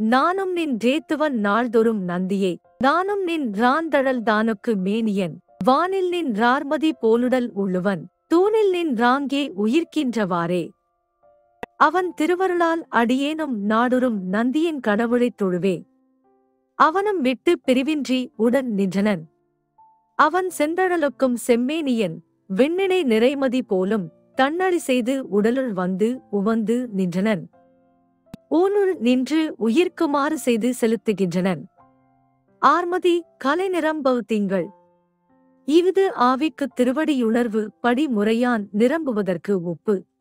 நானும் நின் ரேத்துவன் நாள்தொறும் நந்தியே நானும் நின் ராந்தழல் தானுக்கு மேனியன் வானில் நின் ரார்மதி போலுடல் உள்ளுவன் தூணில் நின் ராங்கே உயிர்க்கின்றவாறே அவன் திருவருளால் அடியேனும் நாடுறும் நந்தியின் கடவுளைத் தொழுவே அவனும் விட்டு பிரிவின்றி உடன் நின்றனன் அவன் செந்தழலுக்கும் செம்மேனியன் விண்ணினை நிறைமதி போலும் தன்னழி செய்து உடலுள் வந்து உவந்து நின்றனன் ஊனுள் நின்று உயிர்க்குமாறு செய்து செலுத்துகின்றனன் ஆர்மதி கலை நிரம்பவு திங்கள் இவ்து ஆவிக்குத் திருவடியுணர்வு படிமுறையான் நிரம்புவதற்கு ஒப்பு